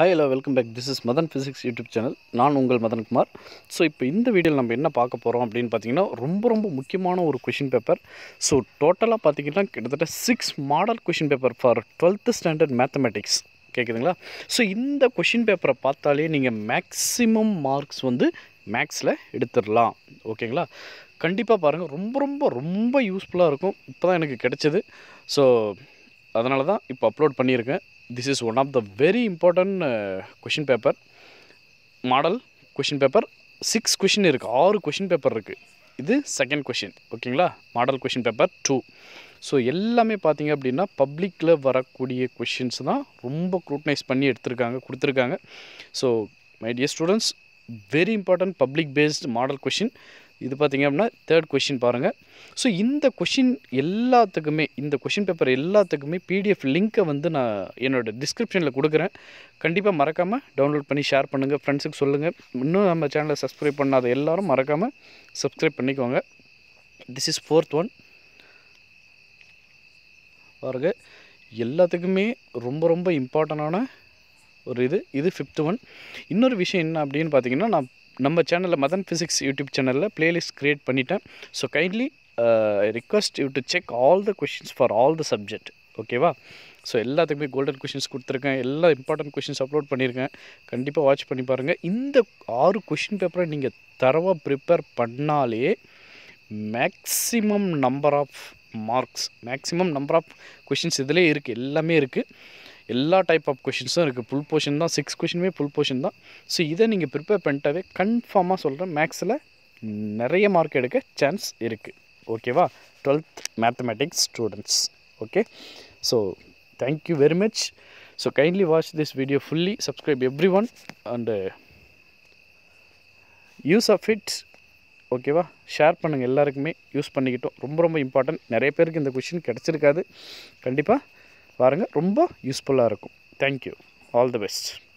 hi hello welcome back this is Madan physics YouTube channel நான் உங்கள் Madankumar so இப்போ இந்த வீடியோவில் நம்ம என்ன பார்க்க போகிறோம் அப்படின்னு பார்த்தீங்கன்னா ரொம்ப ரொம்ப முக்கியமான ஒரு கொஷின் பேப்பர் ஸோ டோட்டலாக பார்த்தீங்கன்னா கிட்டத்தட்ட six model question paper for twelfth standard mathematics கேட்குதுங்களா ஸோ இந்த கொஷின் பேப்பரை பார்த்தாலே நீங்கள் மேக்ஸிமம் மார்க்ஸ் வந்து மேக்ஸில் எடுத்துடலாம் ஓகேங்களா கண்டிப்பாக பாருங்கள் ரொம்ப ரொம்ப ரொம்ப யூஸ்ஃபுல்லாக இருக்கும் இப்போ தான் எனக்கு கிடைச்சது ஸோ அதனால தான் இப்போ அப்லோட் பண்ணியிருக்கேன் this is one of the very important question paper model question paper six question இருக்குது ஆறு கொஷின் பேப்பர் இருக்குது இது செகண்ட் கொஷின் ஓகேங்களா model question paper two so எல்லாமே பார்த்தீங்க அப்படின்னா பப்ளிக்கில் வரக்கூடிய கொஷின்ஸ் தான் ரொம்ப க்ரூட்னைஸ் பண்ணி எடுத்திருக்காங்க கொடுத்துருக்காங்க so my dear students very important public based model question இது பார்த்தீங்க அப்படின்னா தேர்ட் கொஷின் பாருங்கள் ஸோ இந்த கொஷின் எல்லாத்துக்குமே இந்த கொஷின் பேப்பர் எல்லாத்துக்குமே பிடிஎஃப் லிங்க்கை வந்து நான் என்னோடய டிஸ்கிரிப்ஷனில் கொடுக்குறேன் கண்டிப்பாக மறக்காமல் டவுன்லோட் பண்ணி ஷேர் பண்ணுங்கள் ஃப்ரெண்ட்ஸுக்கு சொல்லுங்கள் இன்னும் நம்ம சேனலை சப்ஸ்கிரைப் பண்ணாத எல்லாரும் மறக்காமல் சப்ஸ்கிரைப் பண்ணிக்கோங்க திஸ் இஸ் ஃபோர்த் ஒன் பாருங்க எல்லாத்துக்குமே ரொம்ப ரொம்ப இம்பார்ட்டண்டான ஒரு இது இது ஃபிஃப்த் ஒன் இன்னொரு விஷயம் என்ன அப்படின்னு பார்த்தீங்கன்னா நான் நம்ம சேனலில் மதன் ஃபிசிக்ஸ் யூடியூப் சேனலில் பிளேலிஸ்ட் க்ரியேட் பண்ணிட்டேன் so kindly request you to check all the questions for all the subject ஓகேவா ஸோ எல்லாத்துக்குமே கோல்டன் கொஷின்ஸ் கொடுத்துருக்கேன் எல்லா இம்பார்ட்டன்ட் கொஷின்ஸ் அப்லோட் பண்ணியிருக்கேன் கண்டிப்பாக வாட்ச் பண்ணி பாருங்கள் இந்த ஆறு கொஷின் பேப்பரை நீங்கள் தரவாக ப்ரிப்பேர் பண்ணாலே maximum number of marks maximum number of questions இதிலே இருக்குது எல்லாமே இருக்குது எல்லா டைப் ஆஃப் கொஷின்ஸும் இருக்குது ஃபுல் போர்ஷன் தான் சிக்ஸ் கொஷினுமே ஃபுல் போர்ஷன் தான் ஸோ இதை நீங்கள் ப்ரிப்பேர் பண்ணிட்டாவே கன்ஃபார்மாக சொல்கிறேன் மேக்ஸில் நிறைய மார்க் எடுக்க சான்ஸ் இருக்குது ஓகேவா twelfth mathematics students okay so thank you very much so kindly watch this video fully subscribe everyone and use of it ஓகேவா ஷேர் பண்ணுங்கள் எல்லாருக்குமே யூஸ் பண்ணிக்கிட்டோம் ரொம்ப ரொம்ப இம்பார்ட்டன்ட் நிறைய பேருக்கு இந்த கொஷின் கிடச்சிருக்காது கண்டிப்பாக பாருங்கள் ரொம்ப யூஸ்ஃபுல்லாக இருக்கும் தேங்க்யூ ஆல் தி பெஸ்ட்